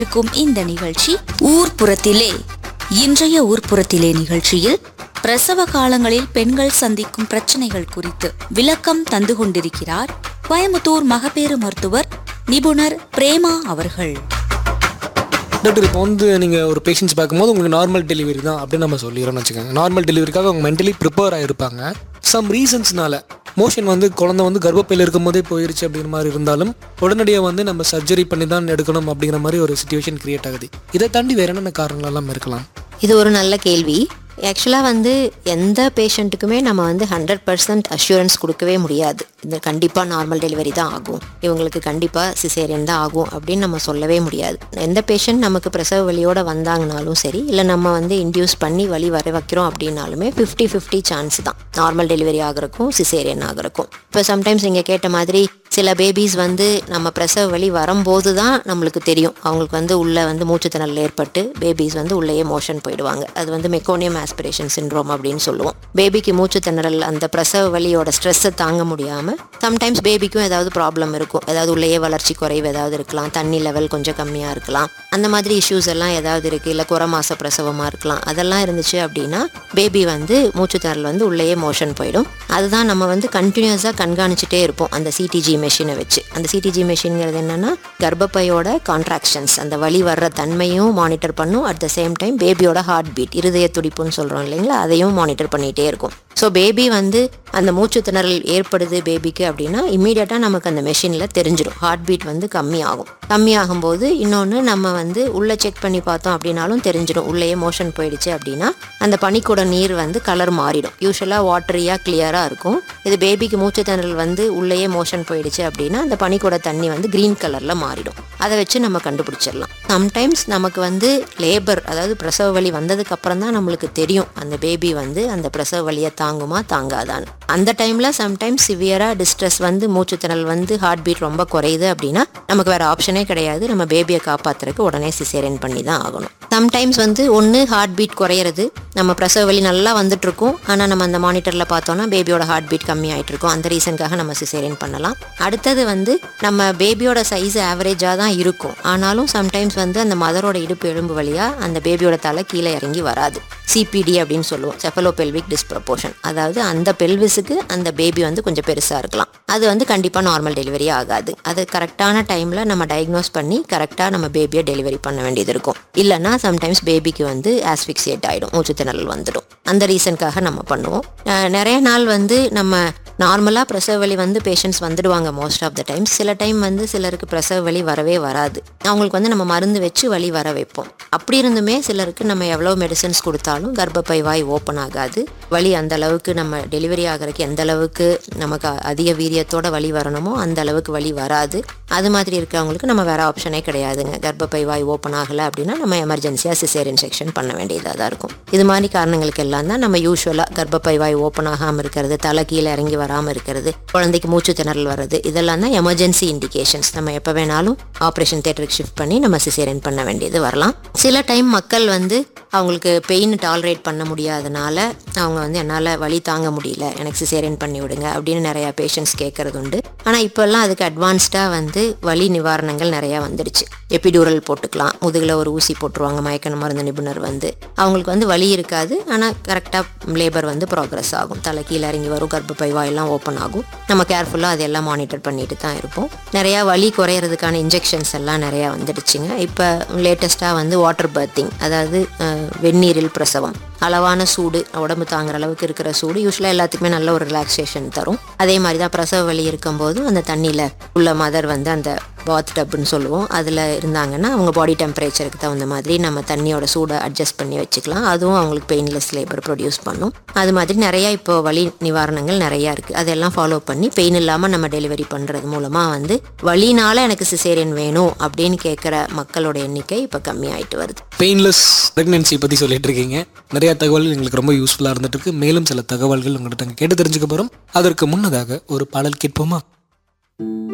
இருக்கும் இந்த நிகழ்ச்சி ஊர்ப்புறத்திலே இன்றைய ஊர்ப்புறத்திலே நிகழ்ச்சியில் பிரசவ காலங்களில் பெண்கள் சந்திக்கும் பிரச்சனைகள் குறித்து விளக்கம் தந்து கொண்டிருக்கிறார் கோயம்புத்தூர் மகப்பேறு மருத்துவர் நிபுணர் பிரேமா அவர்கள் டாக்டர் இப்போ வந்து நீங்கள் ஒரு பேஷண்ட்ஸ் பார்க்கும்போது உங்களுக்கு நார்மல் டெலிவரி தான் அப்படின்னு நம்ம சொல்லிடுறோம்னு வச்சுக்கோங்க நார்மல் டெலிவரிக்காக அவங்க மென்டலி ப்ரிப்பேர் ஆகிருப்பாங்க சம் ரீசன்ஸ்னால மோஷன் வந்து குழந்தை வந்து கர்ப்பப்பையில் இருக்கும்போதே போயிருச்சு அப்படிங்கிற மாதிரி இருந்தாலும் உடனடியாக வந்து நம்ம சர்ஜரி பண்ணி தான் எடுக்கணும் அப்படிங்கிற மாதிரி ஒரு சுச்சுவேஷன் கிரியேட் ஆகுது இதை தாண்டி வேற என்னென்ன காரணங்கள் எல்லாம் இருக்கலாம் இது ஒரு நல்ல கேள்வி ஆக்சுவலாக வந்து எந்த பேஷண்ட்டுக்குமே நம்ம வந்து ஹண்ட்ரட் பர்சன்ட் அஷூரன்ஸ் கொடுக்கவே முடியாது இது கண்டிப்பாக நார்மல் டெலிவரி தான் ஆகும் இவங்களுக்கு கண்டிப்பாக சிசேரியன் தான் ஆகும் அப்படின்னு நம்ம சொல்லவே முடியாது எந்த பேஷண்ட் நமக்கு பிரசவ வலியோட வந்தாங்கனாலும் சரி இல்லை நம்ம வந்து இன்டியூஸ் பண்ணி வலி வர வைக்கிறோம் அப்படின்னாலுமே ஃபிஃப்டி ஃபிஃப்டி சான்ஸ் தான் நார்மல் டெலிவரி ஆகிறக்கும் சிசேரியன் ஆகிறக்கும் இப்போ சம்டைம்ஸ் நீங்கள் கேட்ட மாதிரி சில பேபிஸ் வந்து நம்ம பிரசவ வலி வரும்போது தான் நம்மளுக்கு தெரியும் அவங்களுக்கு வந்து உள்ளே வந்து மூச்சுத்திணறல் ஏற்பட்டு பேபிஸ் வந்து உள்ளேயே மோஷன் போயிடுவாங்க அது வந்து மெக்கோனியம் ஆஸ்பிரேஷன் சிண்ட்ரோம் அப்படின்னு சொல்லுவோம் பேபிக்கு மூச்சுத்திணறல் அந்த பிரசவ வலியோட ஸ்ட்ரெஸ்ஸை தாங்க முடியாமல் சம்டைம்ஸ் பேபிக்கும் ஏதாவது ப்ராப்ளம் இருக்கும் ஏதாவது உள்ளேயே வளர்ச்சி குறைவு ஏதாவது இருக்கலாம் தண்ணி லெவல் கொஞ்சம் கம்மியாக இருக்கலாம் அந்த மாதிரி இஷ்யூஸ் எல்லாம் ஏதாவது இருக்குது இல்லை குறை மாச பிரசவமாக இருக்கலாம் அதெல்லாம் இருந்துச்சு அப்படின்னா பேபி வந்து மூச்சுத்திணறல் வந்து உள்ளேயே மோஷன் போயிடும் அதுதான் நம்ம வந்து கண்டினியூஸாக கண்காணிச்சுட்டே இருப்போம் அந்த சிடிஜி மெஷினை வச்சு அந்த சிடிஜி மெஷின்ங்கிறது என்னன்னா கர்ப்பப்பையோட கான்ட்ராக்ஷன்ஸ் அந்த வலி வர்ற தன்மையும் மானிட்டர் பண்ணும் அட் த சேம் டைம் பேபியோட ஹார்ட் பீட் இருதய துடிப்புன்னு சொல்கிறோம் இல்லைங்களா அதையும் மானிட்டர் பண்ணிகிட்டே இருக்கும் ஸோ பேபி வந்து அந்த மூச்சு திணறல் ஏற்படுது பேபிக்கு அப்படின்னா இம்மீடியட்டாக நமக்கு அந்த மெஷினில் தெரிஞ்சிடும் ஹார்ட் பீட் வந்து கம்மியாகும் கம்மியாகும்போது இன்னொன்று நம்ம வந்து உள்ளே செக் பண்ணி பார்த்தோம் அப்படின்னாலும் தெரிஞ்சிடும் உள்ளேயே மோஷன் போயிடுச்சு அப்படின்னா அந்த பனிக்கூட நீர் வந்து கலர் மாறிடும் யூஸ்வலாக வாட்டரியாக கிளியராக இருக்கும் இது பேபிக்கு மூச்சு திணறல் வந்து உள்ளேயே மோஷன் போயிடுச்சு அப்படின்னா அந்த பனிக்கூட தண்ணி வந்து க்ரீன் கலரில் மாறிடும் அதை வச்சு நம்ம கண்டுபிடிச்சிடலாம் சம்டைம்ஸ் நமக்கு வந்து லேபர் அதாவது பிரசவ வலி வந்ததுக்கு அப்புறம் தான் நம்மளுக்கு தெரியும் அந்த பேபி வந்து அந்த பிரசவ வலியை தாங்குமா தாங்காதான்னு அந்த டைமில் சம்டைம்ஸ் சிவியராக டிஸ்ட்ரெஸ் வந்து மூச்சுத்திணறல் வந்து ஹார்ட் பீட் ரொம்ப குறையுது அப்படின்னா நமக்கு வேறு ஆப்ஷனே கிடையாது நம்ம பேபியை காப்பாற்றுறதுக்கு உடனே சிசேரியன் பண்ணி தான் ஆகணும் சம்டைம்ஸ் வந்து ஒன்று ஹார்ட் பீட் குறையிறது நம்ம பிரசவ வலி நல்லா வந்துட்டு இருக்கும் ஆனால் நம்ம அந்த மானிட்டரில் பார்த்தோன்னா பேபியோட ஹார்ட் பீட் கம்மி ஆயிட்டு இருக்கும் அந்த ரீசனுக்காக நம்ம சிசேரியன் பண்ணலாம் அடுத்தது வந்து நம்ம பேபியோட சைஸ் ஆவரேஜாக தான் இருக்கும் ஆனாலும் சம்டைம்ஸ் வந்து அந்த மதரோட இடுப்பு எலும்பு வழியாக அந்த பேபியோட தலை கீழே இறங்கி வராது சிபிடி அப்படின்னு சொல்லுவோம் செஃபலோ பெல்விக் டிஸ்ப்ரப்போர்ஷன் அதாவது அந்த பெல்விஸுக்கு அந்த பேபி வந்து கொஞ்சம் பெருசாக இருக்கலாம் அது வந்து கண்டிப்பாக நார்மல் டெலிவரி ஆகாது அது கரெக்டான டைமில் நம்ம டயக்னோஸ் பண்ணி கரெக்டாக நம்ம பேபியை டெலிவரி பண்ண வேண்டியது இருக்கும் இல்லைன்னா சம்டைம்ஸ் பேபிக்கு வந்து ஆஸ்பிக்சியேட் ஆகிடும் மூச்சுத்திணறல் வந்துடும் அந்த ரீசனுக்காக நம்ம பண்ணுவோம் அஹ் நிறைய நாள் வந்து நம்ம நார்மலாக பிரசவ வலி வந்து பேஷண்ட்ஸ் வந்துடுவாங்க மோஸ்ட் ஆஃப் த டைம் சில டைம் வந்து சிலருக்கு பிரசவ வலி வரவே வராது அவங்களுக்கு வந்து நம்ம மருந்து வச்சு வலி வர வைப்போம் அப்படி இருந்துமே சிலருக்கு நம்ம எவ்வளோ மெடிசன்ஸ் கொடுத்தாலும் கர்ப்பப்பை வாய் ஓப்பன் ஆகாது வலி அந்த அளவுக்கு நம்ம டெலிவரி ஆகிறதுக்கு எந்த அளவுக்கு நமக்கு அதிக வீரியத்தோட வலி வரணுமோ அந்த அளவுக்கு வலி வராது அது மாதிரி இருக்கிறவங்களுக்கு நம்ம வேற ஆப்ஷனே கிடையாதுங்க கர்ப்பப்பை வாய் ஓப்பன் ஆகலை அப்படின்னா நம்ம எமர்ஜென்சியாக சிசேரியன் செக்ஷன் பண்ண வேண்டியதாக தான் இருக்கும் இது மாதிரி காரணங்களுக்கு எல்லாம் தான் நம்ம யூஸ்வலாக கர்ப்பப்பை வாய் ஓப்பன் ஆகாமல் இருக்கிறது தலை கீழே இறங்கி வராமல் இருக்கிறது குழந்தைக்கு மூச்சு திணறல் வர்றது இதெல்லாம் தான் எமர்ஜென்சி இண்டிகேஷன்ஸ் நம்ம எப்போ வேணாலும் ஆப்ரேஷன் தேட்டருக்கு ஷிஃப்ட் பண்ணி நம்ம சிசேரியன் பண்ண வேண்டியது வரலாம் சில டைம் மக்கள் வந்து அவங்களுக்கு பெயின் டாலரேட் பண்ண முடியாதனால அவங்க வந்து என்னால் வலி தாங்க முடியல எனக்கு சிசேரியன் பண்ணி விடுங்க அப்படின்னு நிறையா பேஷண்ட்ஸ் கேட்கறது உண்டு ஆனால் இப்போல்லாம் அதுக்கு அட்வான்ஸ்டாக வந்து வலி நிவாரணங்கள் நிறையா வந்துடுச்சு எபிடூரல் போட்டுக்கலாம் முதுகில் ஒரு ஊசி போட்டுருவாங்க மயக்க மருந்து நிபுணர் வந்து அவங்களுக்கு வந்து வலி இருக்காது ஆனால் கரெக்டாக லேபர் வந்து ப்ராக்ரஸ் ஆகும் தலை கீழே இறங்கி வரும் கர்ப்பப்பை வாயெல்லாம் ஓப்பன் ஆகும் நம்ம கேர்ஃபுல்லாக அதெல்லாம் மானிட்டர் பண்ணிட்டு தான் இருப்போம் நிறையா வலி குறையிறதுக்கான இன்ஜெக்ஷன்ஸ் எல்லாம் நிறையா வந்துடுச்சுங்க இப்போ லேட்டஸ்ட்டாக வந்து வாட்டர் பர்த்திங் அதாவது அஹ், வெந்நீரில் பிரசவம் அளவான சூடு உடம்பு தாங்குற அளவுக்கு இருக்கிற சூடு யூஸ்வலாக எல்லாத்துக்குமே நல்ல ஒரு ரிலாக்ஸேஷன் தரும் அதே மாதிரி தான் பிரசவ வலி இருக்கும்போது அந்த தண்ணியில் உள்ள மதர் வந்து அந்த பாத் டப்புன்னு சொல்லுவோம் அதில் இருந்தாங்கன்னா அவங்க பாடி டெம்பரேச்சருக்கு தகுந்த மாதிரி நம்ம தண்ணியோட சூடை அட்ஜஸ்ட் பண்ணி வச்சுக்கலாம் அதுவும் அவங்களுக்கு பெயின்லெஸ் லேபர் ப்ரொடியூஸ் பண்ணும் அது மாதிரி நிறையா இப்போ வலி நிவாரணங்கள் நிறையா இருக்குது அதெல்லாம் ஃபாலோ பண்ணி பெயின் இல்லாமல் நம்ம டெலிவரி பண்ணுறது மூலமாக வந்து வலினால எனக்கு சிசேரியன் வேணும் அப்படின்னு கேட்குற மக்களோட எண்ணிக்கை இப்போ கம்மியாயிட்டு வருது பெயின்லெஸ் ப்ரெக்னென்சி பற்றி சொல்லிட்டு இருக்கீங்க நிறைய தகவல்கள் எங்களுக்கு ரொம்ப யூஸ்ஃபுல்லாக இருந்துட்டு இருக்கு மேலும் சில தகவல்கள் உங்கள்கிட்ட கேட்டு தெரிஞ்சுக்க போகிறோம் அதற்கு முன்னதாக ஒரு பாடல் கேட்போமா